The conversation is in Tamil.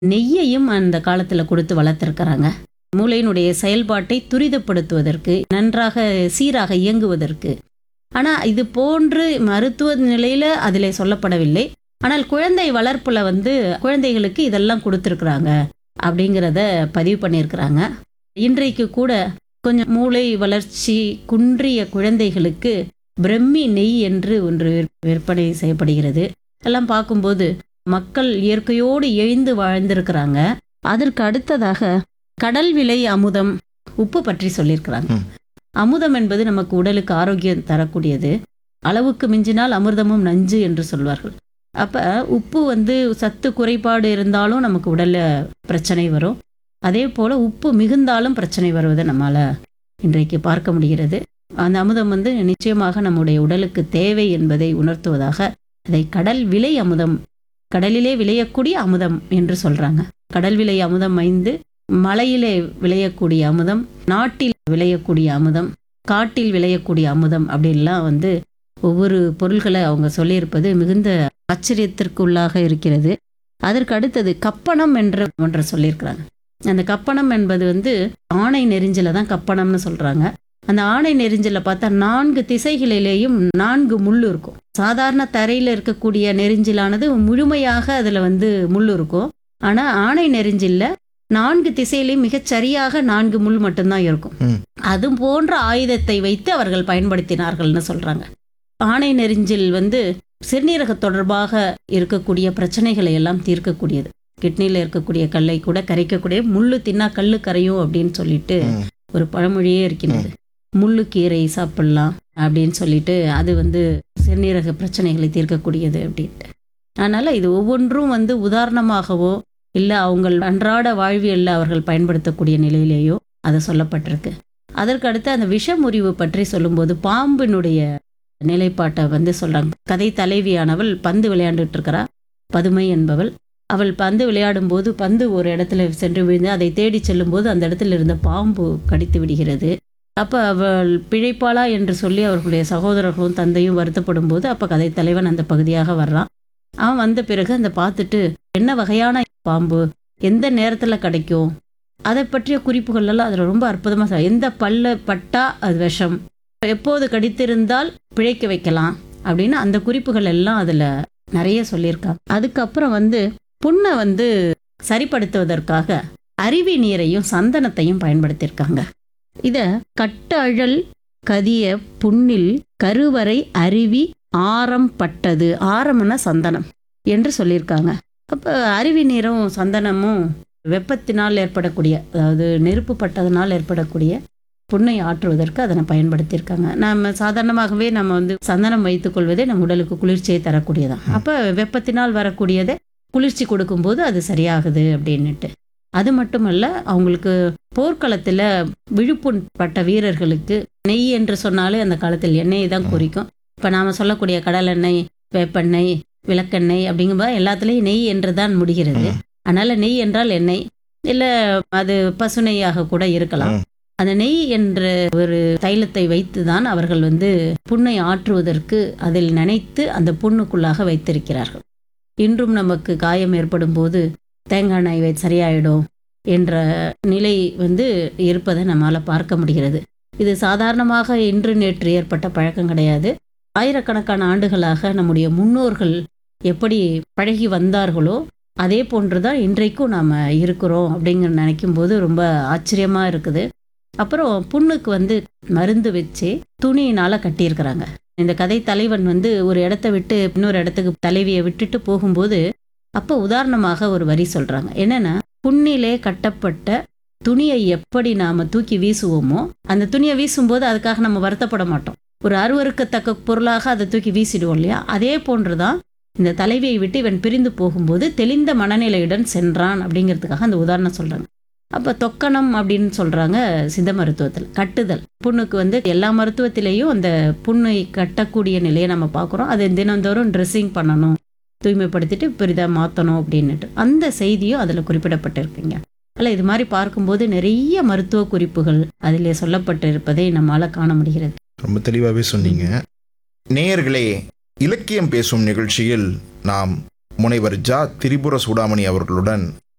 நெய்யையும் அந்த காலத்தில் கொடுத்து வளர்த்துருக்கிறாங்க மூளையினுடைய செயல்பாட்டை துரிதப்படுத்துவதற்கு நன்றாக சீராக இயங்குவதற்கு ஆனால் இது போன்று மருத்துவ நிலையில் அதில் சொல்லப்படவில்லை ஆனால் குழந்தை வளர்ப்பில் வந்து குழந்தைகளுக்கு இதெல்லாம் கொடுத்துருக்குறாங்க அப்படிங்கிறத பதிவு பண்ணியிருக்கிறாங்க இன்றைக்கு கூட கொஞ்சம் மூளை வளர்ச்சி குன்றிய குழந்தைகளுக்கு பிரம்மி நெய் என்று ஒன்று விற்- விற்பனை செய்யப்படுகிறது எல்லாம் பார்க்கும்போது மக்கள் இயற்கையோடு எழுந்து வாழ்ந்திருக்கிறாங்க அதற்கு அடுத்ததாக கடல் விலை அமுதம் உப்பு பற்றி சொல்லியிருக்கிறாங்க ம். அமுதம் என்பது நமக்கு உடலுக்கு ஆரோக்கியம் தரக்கூடியது அளவுக்கு மிஞ்சினால் அமிர்தமும் நஞ்சு என்று சொல்வார்கள் அப்ப உப்பு வந்து சத்து குறைபாடு இருந்தாலும் நமக்கு உடல்ல பிரச்சனை வரும் அதே போல உப்பு மிகுந்தாலும் பிரச்சனை வருவதை நம்மால இன்றைக்கு பார்க்க முடிகிறது அந்த அமுதம் வந்து நிச்சயமாக நம்முடைய உடலுக்கு தேவை என்பதை உணர்த்துவதாக அதை கடல் விலை அமுதம் கடலிலே விளையக்கூடிய அமுதம் என்று சொல்றாங்க கடல் விலை அமுதம் ஐந்து மலையிலே விளையக்கூடிய அமுதம் நாட்டில் விளையக்கூடிய அமுதம் காட்டில் விளையக்கூடிய அமுதம் அப்படின்லாம் வந்து ஒவ்வொரு பொருள்களை அவங்க சொல்லியிருப்பது மிகுந்த ஆச்சரியத்திற்குள்ளாக இருக்கிறது அதற்கு அடுத்தது கப்பணம் என்ற ஒன்றை சொல்லியிருக்கிறாங்க அந்த கப்பணம் என்பது வந்து ஆணை நெறிஞ்சில தான் கப்பணம்னு சொல்றாங்க அந்த ஆணை நெறிஞ்சில பார்த்தா நான்கு திசைகளிலேயும் நான்கு முள் இருக்கும் சாதாரண தரையில இருக்கக்கூடிய நெறிஞ்சிலானது முழுமையாக அதுல வந்து முள் இருக்கும் ஆனா ஆணை நெறிஞ்சில்ல நான்கு திசையிலையும் மிகச் சரியாக நான்கு முள் மட்டும்தான் இருக்கும் ம். அது போன்ற ஆயுதத்தை வைத்து அவர்கள் பயன்படுத்தினார்கள்னு சொல்றாங்க ஆணை நெறிஞ்சில் வந்து சிறுநீரக தொடர்பாக இருக்கக்கூடிய பிரச்சனைகளை எல்லாம் தீர்க்கக்கூடியது கிட்னியில் இருக்கக்கூடிய கல்லை கூட கரைக்கக்கூடிய முள்ளு தின்னா கல்லு கரையும் அப்படின்னு சொல்லிட்டு ம். ஒரு பழமொழியே இருக்கின்றது முள்ளு கீரை சாப்பிடலாம் அப்படின்னு சொல்லிட்டு அது வந்து சிறுநீரக பிரச்சனைகளை தீர்க்கக்கூடியது அப்படின்ட்டு அதனால இது ஒவ்வொன்றும் வந்து உதாரணமாகவோ இல்லை அவங்கள் அன்றாட வாழ்வியலில் அவர்கள் பயன்படுத்தக்கூடிய நிலையிலேயோ அது சொல்லப்பட்டிருக்கு அதற்கு அடுத்து அந்த விஷமுறிவு பற்றி சொல்லும்போது பாம்பினுடைய நிலைப்பாட்டை வந்து சொல்றாங்க கதை தலைவியானவள் பந்து விளையாண்டுட்டு இருக்கிறா பதுமை என்பவள் அவள் பந்து விளையாடும் போது பந்து ஒரு இடத்துல சென்று விழுந்து அதை தேடி செல்லும்போது அந்த இடத்துல இருந்த பாம்பு கடித்து விடுகிறது அப்போ அவள் பிழைப்பாளா என்று சொல்லி அவர்களுடைய சகோதரர்களும் தந்தையும் வருத்தப்படும் போது அப்போ கதை தலைவன் அந்த பகுதியாக வர்றான் அவன் வந்த பிறகு அந்த பார்த்துட்டு என்ன வகையான பாம்பு எந்த நேரத்தில் கிடைக்கும் அதை பற்றிய குறிப்புகள் எல்லாம் அதில் ரொம்ப அற்புதமாக எந்த பல்ல பட்டா அது விஷம் எப்போது கடித்திருந்தால் பிழைக்க வைக்கலாம் அப்படின்னு அந்த குறிப்புகள் எல்லாம் அதில் நிறைய சொல்லியிருக்காங்க அதுக்கப்புறம் வந்து புண்ணை வந்து சரிப்படுத்துவதற்காக அருவி நீரையும் சந்தனத்தையும் பயன்படுத்தியிருக்காங்க இத கட்டழல் கதிய புண்ணில் கருவறை அருவி ஆரம் பட்டது ஆரம்னா சந்தனம் என்று சொல்லியிருக்காங்க அப்போ அருவி நீரும் சந்தனமும் வெப்பத்தினால் ஏற்படக்கூடிய அதாவது நெருப்பு பட்டதனால் ஏற்படக்கூடிய புண்ணை ஆற்றுவதற்கு அதனை பயன்படுத்தியிருக்காங்க நம்ம சாதாரணமாகவே நம்ம வந்து சந்தனம் வைத்துக்கொள்வதே நம் உடலுக்கு குளிர்ச்சியை தரக்கூடியதான் அப்போ வெப்பத்தினால் வரக்கூடியதை குளிர்ச்சி கொடுக்கும்போது அது சரியாகுது அப்படின்னுட்டு அது மட்டுமல்ல அவங்களுக்கு போர்க்களத்தில் விழுப்புண் பட்ட வீரர்களுக்கு நெய் என்று சொன்னாலே அந்த காலத்தில் எண்ணெய் தான் குறிக்கும் இப்போ நாம் சொல்லக்கூடிய கடலெண்ணெய் வேப்பெண்ணெய் விளக்கெண்ணெய் அப்படிங்கும்போது எல்லாத்துலேயும் நெய் என்று தான் முடிகிறது ம். அதனால நெய் என்றால் எண்ணெய் இல்லை அது பசுநெய்யாக கூட இருக்கலாம் ம். அந்த நெய் என்ற ஒரு தைலத்தை வைத்து தான் அவர்கள் வந்து புண்ணை ஆற்றுவதற்கு அதில் நினைத்து அந்த புண்ணுக்குள்ளாக வைத்திருக்கிறார்கள் இன்றும் நமக்கு காயம் ஏற்படும் போது தேங்காய் எண்ணெய் வை சரியாயிடும் என்ற நிலை வந்து இருப்பதை நம்மால் பார்க்க முடிகிறது இது சாதாரணமாக இன்று நேற்று ஏற்பட்ட பழக்கம் கிடையாது ஆயிரக்கணக்கான ஆண்டுகளாக நம்முடைய முன்னோர்கள் எப்படி பழகி வந்தார்களோ அதே போன்று தான் இன்றைக்கும் நாம் இருக்கிறோம் அப்படிங்கிற நினைக்கும் போது ரொம்ப ஆச்சரியமாக இருக்குது அப்புறம் புண்ணுக்கு வந்து மருந்து வச்சு துணியினால் கட்டியிருக்கிறாங்க இந்த கதை தலைவன் வந்து ஒரு இடத்த விட்டு இன்னொரு இடத்துக்கு தலைவியை விட்டுட்டு போகும்போது அப்போ உதாரணமாக ஒரு வரி சொல்கிறாங்க என்னென்னா புண்ணிலே கட்டப்பட்ட துணியை எப்படி நாம் தூக்கி வீசுவோமோ அந்த துணியை வீசும்போது அதுக்காக நம்ம வருத்தப்பட மாட்டோம் ஒரு அருவருக்கத்தக்க பொருளாக அதை தூக்கி வீசிடுவோம் இல்லையா அதே போன்று தான் இந்த தலைவியை விட்டு இவன் பிரிந்து போகும்போது தெளிந்த மனநிலையுடன் சென்றான் அப்படிங்கிறதுக்காக அந்த உதாரணம் சொல்கிறாங்க அப்போ தொக்கணம் அப்படின்னு சொல்கிறாங்க சித்த மருத்துவத்தில் கட்டுதல் புண்ணுக்கு வந்து எல்லா மருத்துவத்திலையும் அந்த புண்ணை கட்டக்கூடிய நிலையை நம்ம பார்க்குறோம் அதை தினந்தோறும் ட்ரெஸ்ஸிங் பண்ணணும் தூய்மைப்படுத்திட்டு பெரிதாக மாற்றணும் அப்படின்னுட்டு அந்த செய்தியும் அதில் குறிப்பிடப்பட்டிருக்குங்க அதில் இது மாதிரி பார்க்கும்போது நிறைய மருத்துவ குறிப்புகள் அதில் சொல்லப்பட்டிருப்பதை நம்மால் காண முடிகிறது ரொம்ப தெளிவாகவே சொன்னீங்க நேயர்களே இலக்கியம் பேசும் நிகழ்ச்சியில் நாம் முனைவர் ஜா திரிபுர சூடாமணி அவர்களுடன்